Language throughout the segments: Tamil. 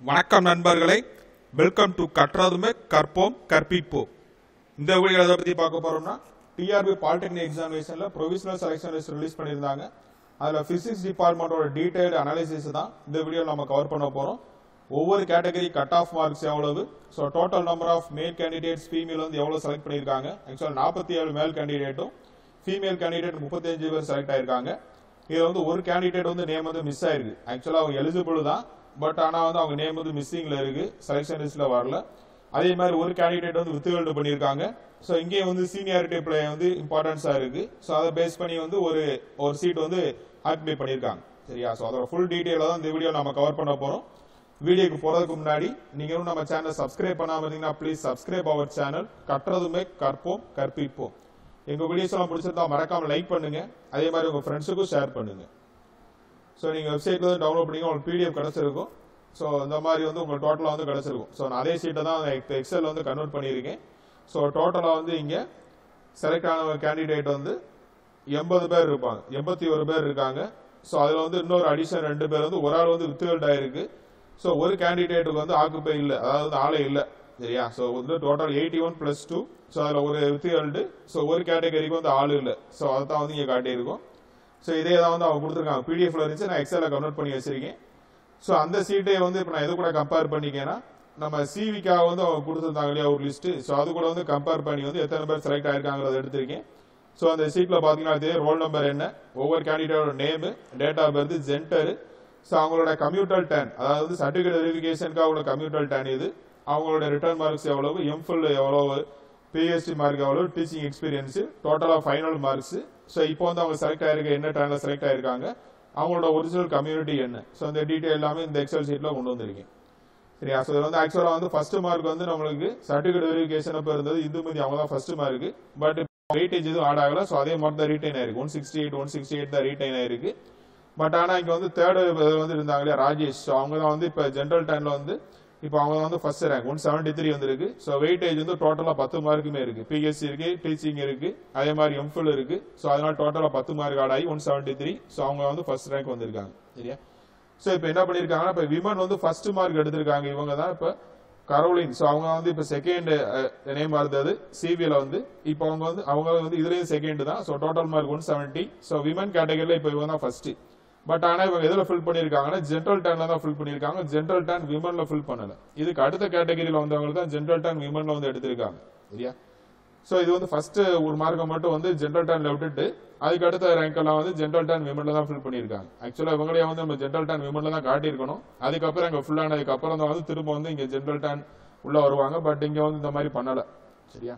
வணக்கம் நண்பர்களே வெல்கம் டு கற்றதுமே கற்போம் கற்பிப்போம் இந்த வீடியோ எதை பத்தி பார்க்க போறோம்னா டிஆர்பி பாலிடெக்னிக் எக்ஸாமினேஷன்ல ப்ரொவிஷனல் செலெக்ஷன் லிஸ்ட் ரிலீஸ் பண்ணியிருந்தாங்க அதுல பிசிக்ஸ் டிபார்ட்மெண்டோட டீடைல்டு அனாலிசிஸ் தான் இந்த வீடியோ நம்ம கவர் பண்ண போறோம் ஒவ்வொரு கேட்டகரி கட் ஆஃப் மார்க்ஸ் எவ்வளவு so total number of male candidates female வந்து எவ்வளவு செலக்ட் பண்ணியிருக்காங்க ஆக்சுவலாக நாற்பத்தி ஏழு மேல் கேண்டிடேட்டும் ஃபீமேல் கேண்டிடேட் முப்பத்தஞ்சு பேர் செலக்ட் ஆயிருக்காங்க இதுல வந்து ஒரு கேண்டிடேட் வந்து நேம் வந்து மிஸ் ஆயிருக்கு ஆக்சுவலா அவங்க எலிஜிபிள் தான் பட் ஆனா வந்து அவங்க நேம் வந்து மிஸ்ஸிங்ல இருக்கு செலெக்ஷன் லிஸ்ட்ல வரல அதே மாதிரி ஒரு கேண்டிடேட் வந்து வித்துகல்டு பண்ணியிருக்காங்க ஸோ இங்கேயும் வந்து சீனியாரிட்டி பிளே வந்து இம்பார்ட்டன்ஸா இருக்கு ஸோ அதை பேஸ் பண்ணி வந்து ஒரு ஒரு சீட் வந்து ஆக்குபை பண்ணியிருக்காங்க சரியா ஸோ அதோட ஃபுல் டீட்டெயில தான் இந்த வீடியோ நம்ம கவர் பண்ண போறோம் வீடியோக்கு போறதுக்கு முன்னாடி நீங்க இன்னும் நம்ம சேனலை சப்ஸ்கிரைப் பண்ணாம இருந்தீங்கன்னா ப்ளீஸ் சப்ஸ்கிரைப் அவர் சேனல் கற்றதுமே கற்போம் கற்பிப்போம் எங்க வீடியோஸ் எல்லாம் பிடிச்சிருந்தா மறக்காம லைக் பண்ணுங்க அதே மாதிரி உங்க ஃப்ரெண்ட்ஸுக்கும் ஷேர் பண்ணுங்க ஸோ நீங்க வெப்சைட்ல வந்து டவுன்லோட் பண்ணி உங்களுக்கு பிடிஎஃப் கிடைச்சிருக்கும் ஸோ இந்த மாதிரி வந்து உங்களுக்கு டோட்டலாக வந்து கிடைச்சிருக்கும் ஸோ நான் அதே சீட்டை தான் எக்ஸல் வந்து கன்வெர்ட் பண்ணியிருக்கேன் ஸோ டோட்டலாக வந்து இங்க செலக்ட் ஆன கேண்டிடேட் வந்து எண்பது பேர் இருப்பாங்க எண்பத்தி ஒரு பேர் இருக்காங்க ஸோ அதுல வந்து இன்னொரு அடிஷன் ரெண்டு பேர் வந்து ஒரு ஆள் வந்து வித்துகல்ட் ஆயிருக்கு ஸோ ஒரு கேண்டிடேட்டுக்கு வந்து ஆக்குப்பை இல்லை அதாவது வந்து ஆளே இல்லை சரியா ஸோ வந்து total eighty one plus two so அதில் ஒரு வித்துகல்டு ஸோ ஒரு கேட்டகரிக்கு வந்து ஆள் இல்லை ஸோ அதை தான் வந்து இங்கே காட்டியிருக்கோம் ஸோ இதே தான் வந்து அவங்க கொடுத்துருக்காங்க பிடிஎஃப்ல இருந்துச்சு நான் எக்ஸலில் கன்வெர்ட் பண்ணி வச்சிருக்கேன் ஸோ அந்த சீட்டை வந்து இப்போ நான் எது கூட கம்பேர் பண்ணிக்கேன்னா நம்ம சிவிக்காக வந்து அவங்க கொடுத்துருந்தாங்க இல்லையா ஒரு லிஸ்ட் ஸோ அது கூட வந்து கம்பேர் பண்ணி வந்து எத்தனை பேர் செலக்ட் ஆயிருக்காங்கிறத எடுத்திருக்கேன் ஸோ அந்த சீட்ல பாத்தீங்கன்னா அதே ரோல் நம்பர் என்ன ஒவ்வொரு கேண்டிடேட்டோட name date of birth gender so அவங்களோட கம்யூட்டல் டேன் அதாவது சர்டிஃபிகேட் வெரிஃபிகேஷனுக்கு அவங்களோட கம்யூட்டல் டேன் இது அவங்களோட ரிட்டர்ன் மார்க்ஸ் எவ்வளவு எம்ஃபில் எவ்வளவு பிஎஸ்சி மார்க் எவ்வளவு டீச்சிங் எக்ஸ்பீரியன்ஸ் டோட்டலாக ஃபைனல் மார்க்ஸ் ஸோ இப்போ வந்து அவங்க செலக்ட் ஆயிருக்க என்ன டேன்ல செலக்ட் ஆயிருக்காங்க அவங்களோட ஒரிஜினல் கம்யூனிட்டி என்ன ஸோ இந்த டீட்டெயில் எல்லாமே இந்த எக்ஸல் ஷீட்ல கொண்டு வந்திருக்கேன் சரியா ஸோ இதில் வந்து ஆக்சுவலாக வந்து ஃபர்ஸ்ட் மார்க் வந்து நம்மளுக்கு சர்டிஃபிகேட் வெரிஃபிகேஷன் அப்போ இருந்தது இந்துமதி அவங்க தான் ஃபர்ஸ்ட் மார்க் பட் வெயிட்டேஜ் எதுவும் ஆட் ஆகல ஸோ அதே மார்க் தான் ரீட்டைன் ஆயிருக்கு one sixty eight one sixty eight தான் ரீட்டைன் ஆயிருக்கு பட் ஆனால் இங்கே வந்து தேர்டு வந்து இருந்தாங்க இல்லையா ராஜேஷ் ஸோ அவங்க தான் வந்து இப்போ ஜென்ரல் டேன்ல வந்து இப்போ அவங்க வந்து first rank one seventy three வந்திருக்கு ஸோ வெயிட்டேஜ் வந்து டோட்டலாக பத்து மார்க்குமே இருக்கு பிஎஸ்சி இருக்கு டீச்சிங் இருக்கு அதே மாதிரி எம்ஃபில் இருக்கு ஸோ அதனால டோட்டலாக பத்து மார்க் ஆட் ஆகி ஒன் செவன்டி த்ரீ ஸோ அவங்க வந்து ஃபர்ஸ்ட் ரேங்க் வந்திருக்காங்க சரியா ஸோ இப்போ என்ன பண்ணியிருக்காங்கன்னா இப்போ விமன் வந்து ஃபர்ஸ்ட் மார்க் எடுத்திருக்காங்க இவங்க தான் இப்போ கரோலின் ஸோ அவங்க வந்து இப்போ செகண்ட் நேம் இருந்தது சிபியில் வந்து இப்போ அவங்க வந்து அவங்க வந்து இதுலேயும் செகண்ட் தான் so total mark one seventy so women கேட்டகரியில் இப்போ இவங்க தான் ஃபர்ஸ்ட் பட் ஆனால் இவங்க எதில் ஃபில் பண்ணியிருக்காங்கன்னா ஜென்ரல் டேன்ல தான் ஃபில் பண்ணியிருக்காங்க ஜென்ரல் டேன் விமன்ல ஃபில் பண்ணல இதுக்கு அடுத்த கேட்டகரியில் வந்தவங்க தான் ஜென்ரல் டேன் விமன்ல வந்து எடுத்திருக்காங்க சரியா ஸோ இது வந்து ஃபர்ஸ்ட் ஒரு மார்க்கை மட்டும் வந்து ஜென்ரல் டேன்ல விட்டுட்டு அதுக்கு அடுத்த ரேங்க் எல்லாம் வந்து ஜென்ரல் டேன் விமன்ல தான் ஃபில் பண்ணியிருக்காங்க ஆக்சுவலா இவங்களே வந்து நம்ம ஜென்ரல் டேன் விமன்ல தான் காட்டியிருக்கணும் அதுக்கப்புறம் இங்க ஃபுல் ஆனதுக்கு அப்புறம் தான் வந்து திரும்ப வந்து இங்க ஜென்ரல் டேன் உள்ள வருவாங்க பட் இங்க வந்து இந்த மாதிரி பண்ணல சரியா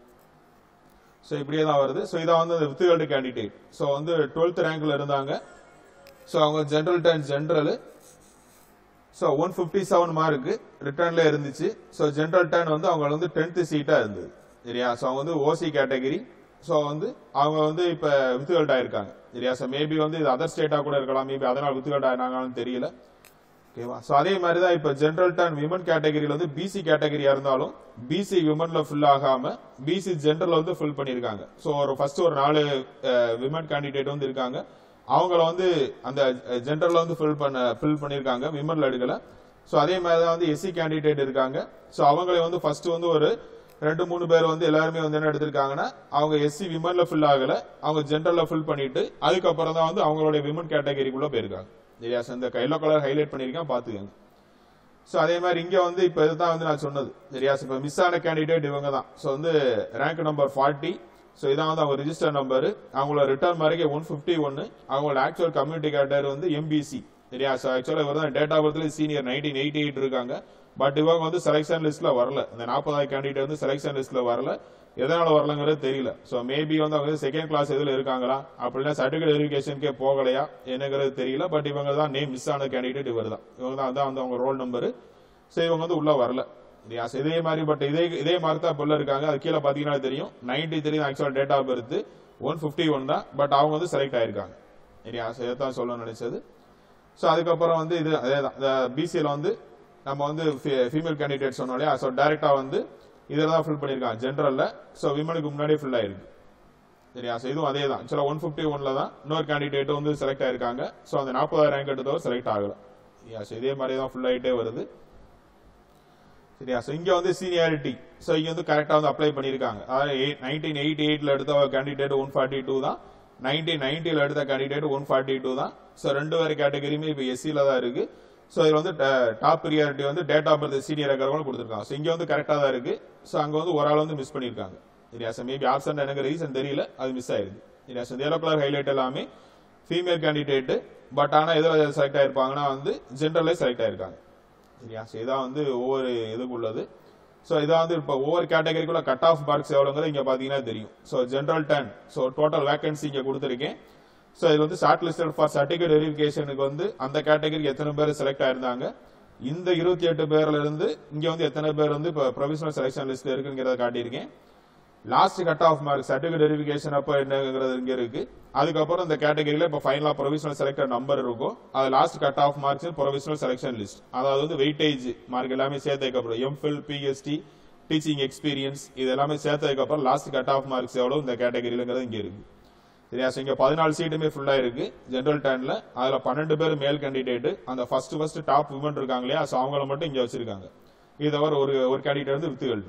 ஸோ இப்படியே தான் வருது ஸோ இதான் வந்து வித்துகல்டு கேண்டிடேட் ஸோ வந்து டுவெல்த் ரேங்க்ல இருந்தாங்க ஸோ அவங்க general turn general so one fifty seven mark ரிட்டர்ன்ல இருந்துச்சு ஸோ ஜென்ரல் டேன் வந்து அவங்க வந்து டென்த் சீட்டா இருந்தது சரியா ஸோ அவங்க வந்து ஓசி கேட்டகரி ஸோ வந்து அவங்க வந்து இப்போ வித்துகல்ட் ஆயிருக்காங்க சரியா ஸோ மேபி வந்து இது அதர் ஸ்டேட்டா கூட இருக்கலாம் மேபி அதனால் வித்துகல்ட் ஆயிருந்தாங்கன்னு தெரியல ஓகேவா ஸோ அதே மாதிரி தான் இப்போ ஜென்ரல் டேன் விமன் கேட்டகரியில் வந்து பிசி கேட்டகரியா இருந்தாலும் பிசி விமன்ல ஃபில் ஆகாம பிசி ஜென்ரல் வந்து ஃபில் பண்ணியிருக்காங்க ஸோ ஒரு ஃபர்ஸ்ட் ஒரு நாலு விமன் கேண்டிடேட் வந்து இருக்காங்க அவங்கள வந்து அந்த ஜென்ரல்ல வந்து ஃபில் பண்ண ஃபில் பண்ணியிருக்காங்க விமன்ல எடுக்கல ஸோ அதே மாதிரி தான் வந்து எஸ்சி கேண்டிடேட் இருக்காங்க ஸோ அவங்களை வந்து ஃபர்ஸ்ட் வந்து ஒரு ரெண்டு மூணு பேர் வந்து எல்லாருமே வந்து என்ன எடுத்திருக்காங்கன்னா அவங்க எஸ்சி விமன்ல ஃபில் ஆகல அவங்க ஜென்ரல்ல ஃபில் பண்ணிட்டு அதுக்கப்புறம் தான் வந்து அவங்களுடைய விமன் கேட்டகரிக்குள்ள போயிருக்காங்க சரியா ஸோ இந்த எல்லோ கலர் ஹைலைட் பண்ணியிருக்கேன் பாத்துக்கோங்க ஸோ அதே மாதிரி இங்க வந்து இப்போ இதுதான் வந்து நான் சொன்னது சரியா இப்போ மிஸ் ஆன கேண்டிடேட் இவங்க தான் ஸோ வந்து ரேங்க் நம்பர் ஃபார்ட்டி ஸோ இதான் வந்து அவங்க ரிஜிஸ்டர் நம்பர் அவங்களோட ரிட்டர்ன் மார்க்கே ஒன் ஃபிஃப்டி ஒன்னு அவங்களோட ஆக்சுவல் கம்யூனிட்டி கேட்டர் வந்து எம்பிசி சரியா ஸோ ஆக்சுவலாக இவர் தான் டேட் ஆஃப் பர்த்ல சீனியர் நைன்டீன் எயிட்டி எயிட் இருக்காங்க பட் இவங்க வந்து செலெக்ஷன் லிஸ்ட்ல வரல இந்த நாற்பதாவது கேண்டிடேட் வந்து செலெக்ஷன் லிஸ்ட்ல வரல எதனால வரலங்கிறது தெரியல ஸோ மேபி வந்து அவங்க செகண்ட் கிளாஸ் எதுல இருக்காங்களா அப்படின்னா சர்டிஃபிகேட் வெரிஃபிகேஷனுக்கே போகலையா என்னங்கிறது தெரியல பட் இவங்க தான் நேம் மிஸ் ஆன கேண்டிடேட் இவர் தான் இவங்க தான் அதான் வந்து அவங்க ரோல் நம்பர் ஸோ இவங்க வந்து உள்ள வரல சரியா So இதே மாதிரி பட் இதே இதே மாதிரி தான் உள்ள இருக்காங்க அது கீழே பாத்தீங்கன்னா தெரியும் ninety three actual date of birth one fifty one தான் பட் அவங்க வந்து செலக்ட் ஆயிருக்காங்க சரியா So இதைத்தான் சொல்ல நினைச்சது ஸோ அதுக்கப்புறம் வந்து இது அதே தான் பிசியில் வந்து நம்ம வந்து ஃபீமேல் கேண்டிடேட் சொன்னோம் இல்லையா ஸோ டேரக்டா வந்து இதில் தான் ஃபில் பண்ணியிருக்காங்க ஜென்ரல்ல ஸோ விமனுக்கு முன்னாடியே ஃபில் ஆயிருக்கு சரியா ஸோ இதுவும் அதே தான் ஆக்சுவலாக ஒன் ஃபிஃப்டி ஒன்ல தான் இன்னொரு கேண்டிடேட் வந்து செலக்ட் ஆயிருக்காங்க ஸோ அந்த நாற்பதாயிரம் ரேங்க் எடுத்தவர் செலக்ட் ஆகல சரியா ஸோ இதே மாதிரி தான் ஃபுல் ஆகிட்டே வருது சரியா ஸோ இங்க வந்து சீனியாரிட்டி ஸோ இங்க வந்து கரெக்டா வந்து அப்ளை பண்ணியிருக்காங்க அதாவது நைன்டீன் எயிட்டி எயிட்ல எடுத்த கேண்டிடேட் ஒன் ஃபார்ட்டி டூ தான் நைன்டீன் நைன்டில எடுத்த கேண்டிடேட் ஒன் ஃபார்ட்டி டூ தான் ஸோ ரெண்டு பேர் கேட்டகரியுமே இப்போ எஸ்சியில தான் இருக்கு ஸோ இதுல வந்து டாப் ப்ரியாரிட்டி வந்து டேட் ஆஃப் பர்த் சீனியர் இருக்கிறவங்க கொடுத்துருக்காங்க ஸோ இங்க வந்து கரெக்டா தான் இருக்கு ஸோ அங்க வந்து ஒரு ஆள் வந்து மிஸ் பண்ணியிருக்காங்க சரியா ஸோ மேபி ஆப்சன்ட் எனக்கு ரீசன் தெரியல அது மிஸ் ஆயிருக்கு சரியா ஸோ எல்லோ கலர் ஹைலைட் எல்லாமே ஃபீமேல் கேண்டிடேட் பட் ஆனா எதில் செலக்ட் ஆயிருப்பாங்கன்னா வந்து ஜென்ரலே செலக்ட் ஆயிருக்காங்க சரியா ஸோ இதான் வந்து ஒவ்வொரு இதுக்கு உள்ளது ஸோ இதான் வந்து இப்போ ஒவ்வொரு கேட்டகரிக்குள்ள கட் ஆஃப் மார்க்ஸ் எவ்வளோங்கிறது இங்கே பார்த்தீங்கன்னா தெரியும் so general turn so total vacancy இங்கே கொடுத்துருக்கேன் ஸோ இது வந்து ஷார்ட் லிஸ்டட் ஃபார் சர்டிஃபிகேட் வெரிஃபிகேஷனுக்கு வந்து அந்த கேட்டகரிக்கு எத்தனை பேர் செலக்ட் ஆயிருந்தாங்க இந்த இருபத்தி எட்டு பேர்ல இருந்து இங்க வந்து எத்தனை பேர் வந்து இப்போ ப்ரொவிஷனல் செலக்ஷன் லிஸ்ட்ல இருக்குங்கிறத காட்டியிருக்கேன் last cut off mark certificate verification அப்போ என்னங்கிறது இங்க இருக்கு அதுக்கப்புறம் இந்த கேட்டகரியில இப்போ ஃபைனலா ப்ரொவிஷனல் செலக்டர் நம்பர் இருக்கும் அது last cut off marks provisional selection list அதாவது வந்து வெயிட்டேஜ் மார்க் எல்லாமே சேர்த்ததுக்கப்புறம் எம்ஃபில் பிஎஸ்டி டீச்சிங் எக்ஸ்பீரியன்ஸ் இது எல்லாமே சேர்த்ததுக்கப்புறம் லாஸ்ட் கட் ஆஃப் மார்க்ஸ் எவ்வளவு இந்த கேட்டகரியிலங்கிறது இங்க இருக்கு சரியா ஸோ இங்க பதினாலு சீட்டுமே ஃபுல்லா இருக்கு ஜென்ரல் டேன்ல அதுல பன்னெண்டு பேர் மேல் கேண்டிடேட் அந்த ஃபர்ஸ்ட் ஃபர்ஸ்ட் டாப் விமன் இருக்காங்க இல்லையா ஸோ அவங்கள மட்டும் இங்க வச்சிருக்காங்க இது தவிர ஒரு ஒரு கேண்டிடேட் வந்து வித்துகள்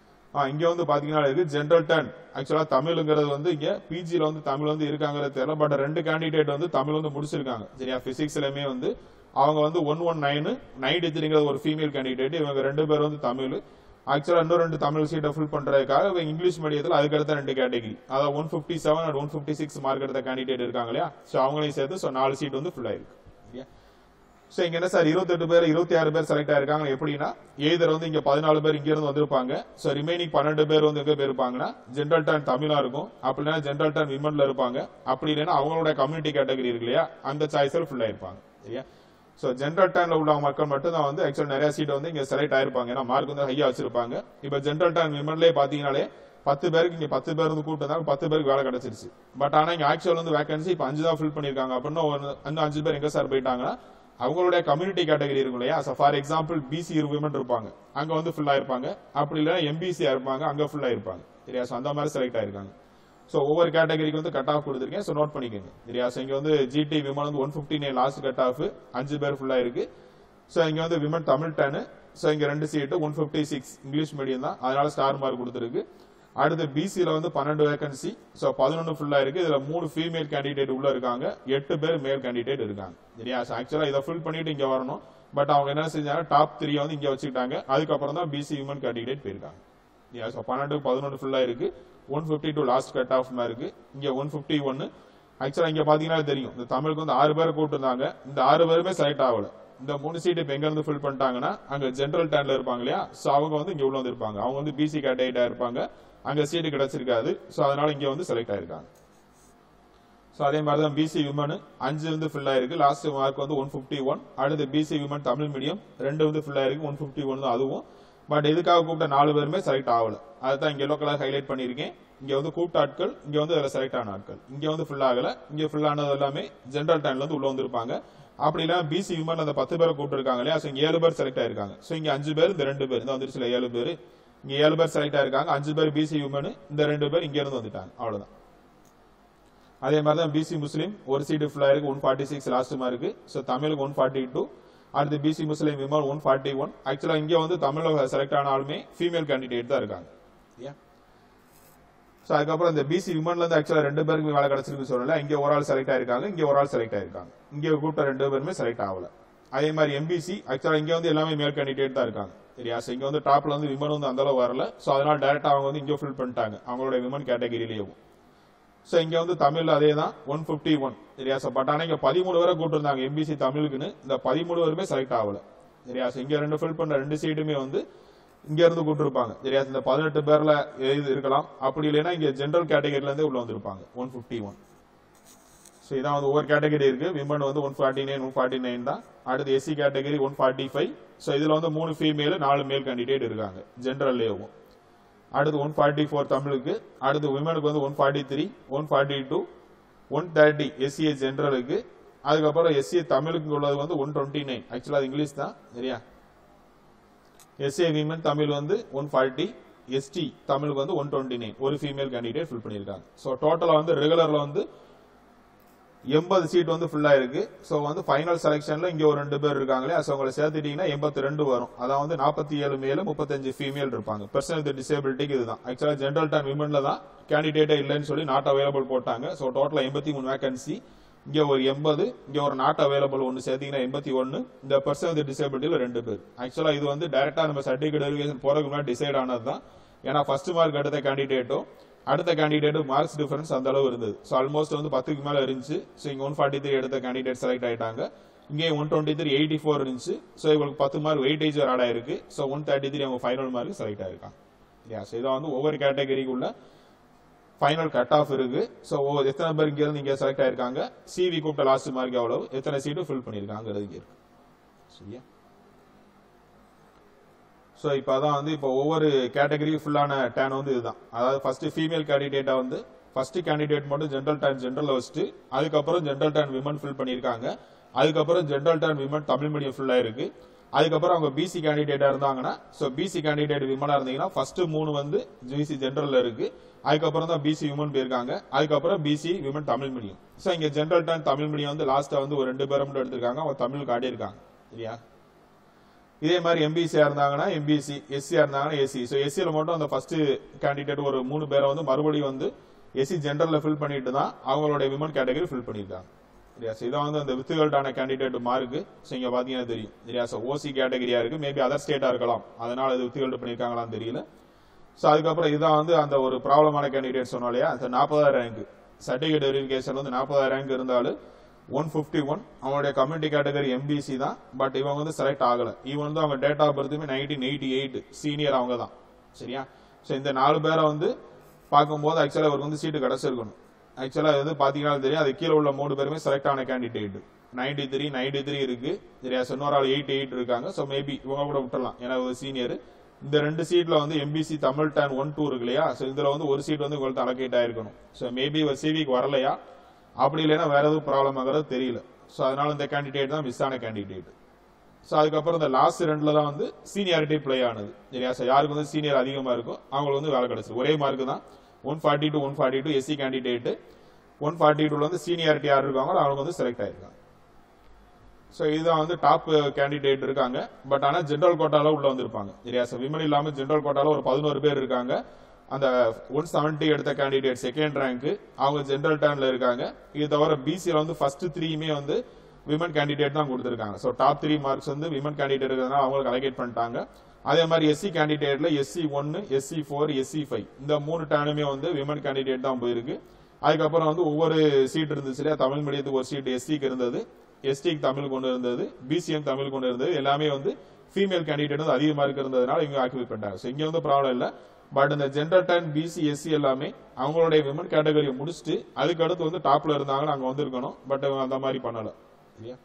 ஆ இங்க வந்து பாத்தீங்கன்னா இருக்கு ஜென்ரல் டென் ஆக்சுவலா தமிழுங்கிறது வந்து இங்க பிஜில வந்து தமிழ் வந்து இருக்காங்கிறது தெரியல பட் ரெண்டு கேண்டிடேட் வந்து தமிழ் வந்து முடிச்சிருக்காங்க சரியா பிசிக்ஸ்லயுமே வந்து அவங்க வந்து ஒன் ஒன் நைனு நைன்டி த்ரீங்கிறது ஒரு ஃபீமேல் கேண்டிடேட் இவங்க ரெண்டு பேர் வந்து தமிழ் ஆக்சுவலா இன்னும் ரெண்டு தமிழ் சீட்டை ஃபில் பண்றதுக்காக இவங்க இங்கிலீஷ் மீடியத்தில் அதுக்கு அடுத்த ரெண்டு கேட்டகரி அதாவது one fifty seven and one fifty six mark எடுத்த கேண்டிடேட் இருக்காங்க இல்லையா ஸோ அவங்களையும் சேர்த்து ஸோ நாலு சீட் வந்து ஃபுல் ஆயிருக்கு சரியா ஸோ இங்க என்ன சார் இருபத்தெட்டு பேர் இருபத்தி ஆறு பேர் செலக்ட் ஆயிருக்காங்க எப்படின்னா எய்தர் வந்து இங்க பதினாலு பேர் இங்க இருந்து வந்திருப்பாங்க ஸோ ரிமைனிங் பன்னெண்டு பேர் வந்து எங்க போயிருப்பாங்கன்னா ஜென்ரல் டர்ன் தமிழா இருக்கும் அப்படின்னா ஜென்ரல் டர்ன் விமன்ல இருப்பாங்க அப்படி இல்லைன்னா அவங்களோட கம்யூனிட்டி கேட்டகரி இருக்கு இல்லையா அந்த சாய்ஸில் ஃபுல் ஆயிருப்பாங்க சரியா ஸோ ஜென்ரல் டர்ன்ல உள்ள மக்கள் மட்டும் தான் வந்து ஆக்சுவல் நிறைய சீட் வந்து இங்க செலக்ட் ஆயிருப்பாங்க ஏன்னா மார்க் வந்து ஹையா வச்சிருப்பாங்க இப்போ ஜென்ரல் டர்ன் விமன்லேயே பாத்தீங்கன்னாலே பத்து பேருக்கு இங்க பத்து பேர் வந்து கூப்பிட்டு பத்து பேருக்கு வேலை கிடைச்சிருச்சு பட் ஆனா இங்க ஆக்சுவல் வந்து வேகன்சி இப்போ அஞ்சு தான் ஃபில் பண்ணிருக்காங்க அப்படின்னா ஒரு இன்னும் அஞ்சு பேர் எங்க சார் போயிட்டாங்கன்னா அவங்களுடைய கம்யூனிட்டி கேட்டகரி இருக்கும் இல்லையா ஃபார் எக்ஸாம்பிள் பிசி விமன் இருப்பாங்க அங்க வந்து ஃபுல் ஆயிருப்பாங்க அப்படி இல்லைன்னா எம்பிசி இருப்பாங்க அங்க ஃபுல் ஆயிருப்பாங்க சரியா ஸோ அந்த மாதிரி செலக்ட் ஆயிருக்காங்க ஸோ ஒவ்வொரு கேட்டகரிக்கு வந்து கட் ஆஃப் கொடுத்துருக்கேன் ஸோ நோட் பண்ணிக்கோங்க சரியா ஸோ இங்க வந்து ஜிடி விமன் வந்து one fifty nine last cut off அஞ்சு பேர் ஃபுல்லா இருக்கு ஸோ இங்க வந்து விமன் தமிழ் டென் ஸோ இங்க ரெண்டு seat one fifty six English medium தான் அதனால ஸ்டார் மார்க் கொடுத்துருக்கு அடுத்து பிசியில வந்து பன்னெண்டு வேகன்சி ஸோ பதினொன்று ஃபுல்லா இருக்கு இதுல மூணு ஃபீமேல் கேண்டிடேட் உள்ள இருக்காங்க எட்டு பேர் மேல் கேண்டிடேட் இருக்காங்க சரியா ஆக்சுவலா இதை ஃபில் பண்ணிட்டு இங்க வரணும் பட் அவங்க என்ன செஞ்சாங்க டாப் த்ரீ வந்து இங்க வச்சுக்கிட்டாங்க அதுக்கப்புறம் தான் பிசி விமன் கேண்டிடேட் போயிருக்காங்க சரியா ஸோ பன்னெண்டு பதினொன்று ஃபுல்லா இருக்கு one fifty two last cut off இருக்கு இங்க ஒன் ஃபிஃப்டி ஒன்னு ஆக்சுவலா இங்க பாத்தீங்கன்னா தெரியும் இந்த தமிழுக்கு வந்து ஆறு பேர் கூப்பிட்டுருந்தாங்க இந்த ஆறு பேருமே செலக்ட் ஆகல இந்த மூணு சீட் இப்ப எங்க இருந்து ஃபில் பண்ணிட்டாங்கன்னா அங்க ஜென்ரல் டேன்ல இருப்பாங்க இல்லையா சோ அவங்க வந்து இங்க உள்ள வந்து இருப்பாங்க அவங்க வந்து பிசி கேட்டகரியா இருப்பாங்க அங்க சீட்டு கிடைச்சிருக்காது சோ அதனால இங்க வந்து செலக்ட் ஆயிருக்காங்க சோ அதே மாதிரி தான் பிசி விமன் அஞ்சு வந்து ஃபில் ஆயிருக்கு லாஸ்ட் மார்க் வந்து ஒன் ஃபிஃப்டி ஒன் அடுத்து பிசி விமன் தமிழ் மீடியம் ரெண்டு வந்து ஃபில் ஆயிருக்கு ஒன் ஃபிஃப்டி ஒன் தான் அதுவும் பட் இதுக்காக கூப்பிட்ட நாலு பேருமே செலக்ட் ஆகல அதுதான் இங்க எல்லோ கலர் ஹைலைட் பண்ணிருக்கேன் இங்க வந்து கூப்பிட்ட ஆட்கள் இங்க வந்து அதில் செலக்ட் ஆன ஆட்கள் இங்க வந்து ஃபுல் ஆகல இங்க ஃபுல் ஆனது எல்லாமே ஜென்ரல் டைம்ல இருந்து உள்ள வந்திருப்பாங்க அப்படி இல்ல பிசி விமன் அந்த பத்து பேரை கூப்பிட்டு இருக்காங்க இல்லையா ஸோ இங்க ஏழு பேர் செலக்ட் ஆயிருக்காங்க ஸோ இங்க அஞ்சு பேர் இந்த ரெண்டு பேர் இந்த வந்துருச்சுல ஏழு பேர் இங்க ஏழு பேர் செலக்ட் ஆயிருக்காங்க அஞ்சு பேர் பிசி விமன் இந்த ரெண்டு பேர் இங்க இருந்து வந்துட்டாங்க அவ்வளவுதான் அதே மாதிரி தான் பிசி முஸ்லீம் ஒரு சீட்டு ஃபுல்லா இருக்கு one forty six last mark so தமிழுக்கு ஒன் ஃபார்ட்டி டூ அடுத்து BC Muslim women one forty one ஆக்சுவலா இங்க வந்து தமிழ்ல செலக்ட் ஆனாலுமே ஃபீமேல் கேண்டிடேட் தான் இருக்காங்க ஸோ அதுக்கப்புறம் இந்த பிசி விமன்ல இருந்து ஆக்சுவலா ரெண்டு பேருக்கு வேலை கிடைச்சிருக்கு சொல்லல இங்க ஒரு ஆள் செலக்ட் ஆயிருக்காங்க இங்க ஒரு ஆள் செலக்ட் ஆயிருக்காங்க இங்க கூப்பிட்ட ரெண்டு பேருமே செலக்ட் ஆகல அதே மாதிரி எம்பிசி ஆக்சுவலா இங்க வந்து எல்லாமே மேல் கேண்டிடேட் தான் இருக்காங்க சரியா ஸோ இங்க வந்து டாப்ல வந்து விமன் வந்து அந்த அளவு வரல ஸோ அதனால டேரக்டா அவங்க வந்து இங்க ஃபில் பண்ணிட்டாங்க அவங்களோட விமன் கேட்டகரியிலேயும் ஸோ இங்க வந்து தமிழ்ல அதே தான் ஒன் ஃபிஃப்டி ஒன் சரியா ஸோ பட் ஆனால் இங்க பதிமூணு பேரை கூட்டிருந்தாங்க எம்பிசி தமிழுக்குன்னு இந்த பதிமூணு பேருமே செலக்ட் ஆகல சரியா ஸோ இங்க ரெண்டு ஃபில் பண்ண ரெண்டு சீட்டுமே வந்து இங்க இருந்து கூட்டிருப்பாங்க சரியா இந்த பதினெட்டு பேர்ல இது இருக்கலாம் அப்படி இல்லைன்னா இங்க ஜென்ரல் கேட்டகரியில இருந்தே உள்ள வந்திருப்பாங்க ஒன் ஃபிஃப்டி ஒன் ஸோ இதான் வந்து ஒவ்வொரு கேட்டகரி இருக்கு விமன் வந்து one forty nine one forty nine தான் அடுத்து SC category one forty five so இதுல வந்து மூணு ஃபீமேல் நாலு மேல் கேண்டிடேட் இருக்காங்க ஜென்ரல்லேயும் அடுத்து ஒன் ஃபார்ட்டி ஃபோர் தமிழுக்கு அடுத்து விமனுக்கு வந்து one forty three one forty two one thirty SCA ஜென்ரலுக்கு அதுக்கப்புறம் எஸ்சிஏ தமிழுக்கு உள்ளது வந்து ஒன் டுவெண்ட்டி நைன் ஆக்சுவலாக அது இங்கிலீஷ் தான் சரியா எஸ்ஏ விமன் தமிழ் வந்து ஒன் ஃபார்ட்டி எஸ்டி தமிழுக்கு வந்து ஒன் டுவெண்ட்டி நைன் ஒரு ஃபீமேல் கேண்டிடேட் ஃபில் பண்ணியிருக்காங்க ஸோ டோட்டலாக வந்து ரெகுலரில் வந்து எண்பது சீட் வந்து ஃபுல்லா இருக்கு ஸோ வந்து ஃபைனல் செலெக்ஷன்ல இங்க ஒரு ரெண்டு பேர் இருக்காங்களே ஸோ உங்களை சேர்த்துட்டீங்கன்னா எண்பத்தி ரெண்டு வரும் அதான் வந்து நாற்பத்தி ஏழு மேல முப்பத்தஞ்சு ஃபீமேல் இருப்பாங்க பர்சன் வித் டிசேபிலிட்டிக்கு இதுதான் ஆக்சுவலா ஜென்ரல் டைம் விமன்ல தான் கேண்டிடேட்டே இல்லைன்னு சொல்லி நாட் அவைலபிள் போட்டாங்க ஸோ டோட்டலா எண்பத்தி மூணு வேகன்சி இங்க ஒரு எண்பது இங்க ஒரு நாட் அவைலபிள் ஒன்னு சேர்த்தீங்கன்னா எண்பத்தி ஒன்னு இந்த பர்சன் வித் டிசேபிலிட்டியில ரெண்டு பேர் ஆக்சுவலா இது வந்து டைரக்டா நம்ம சர்டிபிகேட் வெரிஃபிகேஷன் போறதுக்கு முன்னாடி டிசைட் ஆனது தான் ஏன்னா ஃபர்ஸ்ட் மார்க் எடுத்த கேண்டிடேட்டும் அடுத்த கேண்டிடேட்டும் மார்க்ஸ் டிஃபரன்ஸ் அந்த அளவு இருந்தது ஸோ ஆல்மோஸ்ட் வந்து பத்துக்கு மேல இருந்துச்சு ஸோ இங்க ஒன் ஃபார்ட்டி த்ரீ எடுத்த கேண்டிடேட் செலக்ட் ஆயிட்டாங்க இங்கே one twenty three eighty four இருந்துச்சு ஸோ இவங்களுக்கு பத்து மார்க் வெயிட்டேஜ் ஆட் ஆயிருக்கு ஸோ ஒன் தேர்ட்டி த்ரீ அவங்க ஃபைனல் மார்க் செலக்ட் ஆயிருக்காங்க யா ஸோ இதான் வந்து ஒவ்வொரு கேட்டகரிக்குள்ள ஃபைனல் கட் ஆஃப் இருக்கு ஸோ எத்தனை பேர் இங்க இருந்து இங்க செலக்ட் ஆயிருக்காங்க சிவி கூப்பிட்ட லாஸ்ட் மார்க் எவ்வளவு எத்தனை சீட்டு ஃபில் பண்ணியிருக்காங்கிறது இங்க இருக்கு சரியா ஸோ இப்போ அதான் வந்து இப்போ ஒவ்வொரு கேட்டகரி ஃபுல்லான டேன் வந்து இதுதான் அதாவது ஃபர்ஸ்ட் ஃபீமேல் கேண்டிடேட்டா வந்து ஃபர்ஸ்ட் கேண்டிடேட் மட்டும் ஜென்ரல் டேன் ஜென்ரல் வச்சுட்டு அதுக்கப்புறம் ஜென்ரல் டேன் விமன் ஃபில் பண்ணியிருக்காங்க அதுக்கப்புறம் general turn women Tamil medium ஃபுல்லா இருக்கு அதுக்கப்புறம் அவங்க பிசி கேண்டிடேட்டா இருந்தாங்கன்னா ஸோ பிசி கேண்டிடேட் விமனா இருந்தீங்கன்னா ஃபர்ஸ்ட் மூணு வந்து பிசி ஜென்ரல்ல இருக்கு அதுக்கப்புறம் தான் பிசி விமன் போயிருக்காங்க அதுக்கப்புறம் BC women Tamil medium so இங்க ஜென்ரல் டேன் தமிழ் மீடியம் வந்து லாஸ்டா வந்து ஒரு ரெண்டு பேரை மட்டும் எடுத்திருக்காங்க அவங்க தமிழ் காட்டியிருக்காங்க சரியா இதே மாதிரி எம்பிசியா இருந்தாங்கன்னா எம்பிசி எஸ்சியா இருந்தாங்கன்னா எஸ்சி ஸோ எஸ்சியில மட்டும் அந்த ஃபர்ஸ்ட் கேண்டிடேட் ஒரு மூணு பேரை வந்து மறுபடியும் வந்து எஸ்சி ஜென்ரல்ல ஃபில் பண்ணிட்டு தான் அவங்களுடைய விமன் கேட்டகரி ஃபில் பண்ணியிருக்காங்க சரியா ஸோ இதான் வந்து அந்த வித்துகள்டான கேண்டிடேட் மார்க்கு ஸோ இங்க பாத்தீங்கன்னா தெரியும் சரியா ஸோ ஓசி கேட்டகரியா இருக்கு மேபி அதர் ஸ்டேட்டா இருக்கலாம் அதனால இது வித்துகள்டு பண்ணியிருக்காங்களான்னு தெரியல ஸோ அதுக்கப்புறம் இதான் வந்து அந்த ஒரு ப்ராப்ளமான கேண்டிடேட் சொன்னோம் இல்லையா அந்த நாற்பதாயிரம் ரேங்க் சர்டிஃபிகேட் வெரிஃபிகேஷன் வந்து நாற்பதாயிரம் ரேங்க் இருந்தாலும் ஒன் ஃபிஃப்டி ஒன் அவனுடைய கம்யூனிட்டி கேட்டகரி எம்பிசி தான் பட் இவங்க வந்து செலக்ட் ஆகல இவன் வந்து அவங்க டேட் ஆஃப் பர்த்துமே நைன்டீன் எயிட்டி எயிட் சீனியர் அவங்க தான் சரியா ஸோ இந்த நாலு பேரை வந்து பார்க்கும்போது ஆக்சுவலாக இவருக்கு வந்து சீட்டு கிடைச்சிருக்கணும் ஆக்சுவலாக வந்து பார்த்தீங்கன்னா தெரியும் அது கீழே உள்ள மூணு பேருமே செலக்ட் ஆன candidate ninety three ninety three இருக்கு சரியா ஸோ இன்னொரு ஆள் எயிட் எயிட் இருக்காங்க ஸோ மேபி இவங்க கூட விட்டுறலாம் ஏன்னா ஒரு சீனியர் இந்த ரெண்டு சீட்ல வந்து MBC Tamil turn one two இருக்கு இல்லையா ஸோ இதுல வந்து ஒரு சீட் வந்து உங்களுக்கு அலோகேட் ஆயிருக்கணும் ஸோ மேபி ஒரு சிவிக்கு வரலையா அப்படி இல்லைன்னா வேற எதுவும் ப்ராப்ளம் ஆகிறது தெரியல ஸோ அதனால இந்த கேண்டிடேட் தான் மிஸ் ஆன கேண்டிடேட் ஸோ அதுக்கப்புறம் இந்த லாஸ்ட் ரெண்டுல தான் வந்து சீனியாரிட்டி ப்ளே ஆனது சரியா ஸோ யாருக்கு வந்து சீனியர் அதிகமா இருக்கோ அவங்களுக்கு வந்து வேலை கிடைச்சது ஒரே மார்க் தான் one forty two one forty two SC candidate one forty டூல வந்து சீனியாரிட்டி யார் இருக்காங்களோ அவங்க வந்து செலக்ட் ஆயிருக்காங்க ஸோ இதுதான் வந்து டாப் கேண்டிடேட் இருக்காங்க பட் ஆனால் ஜென்ரல் கோட்டால உள்ள வந்திருப்பாங்க சரியா ஸோ விமன் இல்லாம ஜென்ரல் கோட்டால ஒரு பதினோரு பேர் இருக்காங்க அந்த ஒன் செவன்டி எடுத்த கேண்டிடேட் செகண்ட் ரேங்க் அவங்க ஜென்ரல் டேர்ன்ல இருக்காங்க இது தவிர பிசியில் வந்து ஃபர்ஸ்ட் த்ரீயுமே வந்து விமன் கேண்டிடேட் தான் கொடுத்துருக்காங்க ஸோ டாப் த்ரீ மார்க்ஸ் வந்து விமன் கேண்டிடேட் இருக்கிறதுனால அவங்களுக்கு அலகேட் பண்ணிட்டாங்க அதே மாதிரி எஸ்சி கேண்டிடேட்ல எஸ்சி ஒன்னு எஸ்சி ஃபோர் எஸ்சி ஃபைவ் இந்த மூணு டேனுமே வந்து விமன் கேண்டிடேட் தான் போயிருக்கு அதுக்கப்புறம் வந்து ஒவ்வொரு சீட் இருந்துச்சு இல்லையா தமிழ் மீடியத்துக்கு ஒரு சீட் எஸ்சிக்கு இருந்தது எஸ்டிக்கு தமிழ் கொண்டு இருந்தது பிசிஎம் தமிழ் கொண்டு இருந்தது எல்லாமே வந்து ஃபீமேல் கேண்டிடேட் வந்து அதிகமா இருக்கிறதுனால இவங்க ஆக்கிபை பண்ணிட்டாங்க ஸோ இங்க வந்து ப்ராப்ளம் இல்லை பட் இந்த ஜென்டர் டைன் பிசி எஸ்சி எல்லாமே அவங்களுடைய விமன் கேட்டகரியை முடிச்சுட்டு அதுக்கு அடுத்து வந்து டாப்ல இருந்தாங்கன்னா அங்க வந்திருக்கணும் பட் அந்த மாதிரி பண்ணல சரியா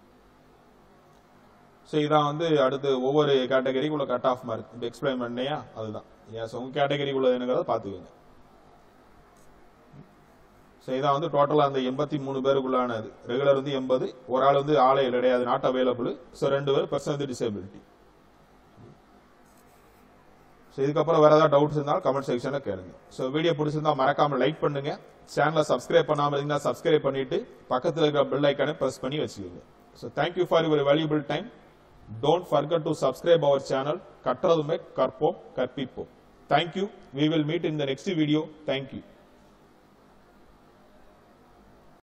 ஸோ இதான் வந்து அடுத்து ஒவ்வொரு கேட்டகரிக்குள்ள கட் ஆஃப் மார்க் இப்போ எக்ஸ்பிளைன் பண்ணையா அதுதான் ஏன் உங்க கேட்டகரிக்குள்ள என்னங்கிறத பார்த்துக்கோங்க ஸோ இதான் வந்து டோட்டலாக அந்த எண்பத்தி மூணு பேருக்குள்ளானது ரெகுலர் வந்து எண்பது ஒரு ஆள் வந்து ஆளே கிடையாது நாட் அவைலபிள் ஸோ ரெண்டு பேர் பர்சன் வந்து டிசேபிலிட்டி ஸோ இதுக்கப்புறம் வேற ஏதாவது டவுட்ஸ் இருந்தாலும் கமெண்ட் செக்ஷனில் கேளுங்க ஸோ வீடியோ பிடிச்சிருந்தா மறக்காம லைக் பண்ணுங்க சேனலை சப்ஸ்கிரைப் பண்ணாம இருந்தீங்கன்னா சப்ஸ்கிரைப் பண்ணிட்டு பக்கத்தில் இருக்கிற பெல் ஐக்கானை பிரஸ் பண்ணி வச்சுக்கோங்க so thank you for your valuable time don't forget to subscribe our channel கற்றதுமே கற்போம் கற்பிப்போம் thank you we will meet in the next video thank you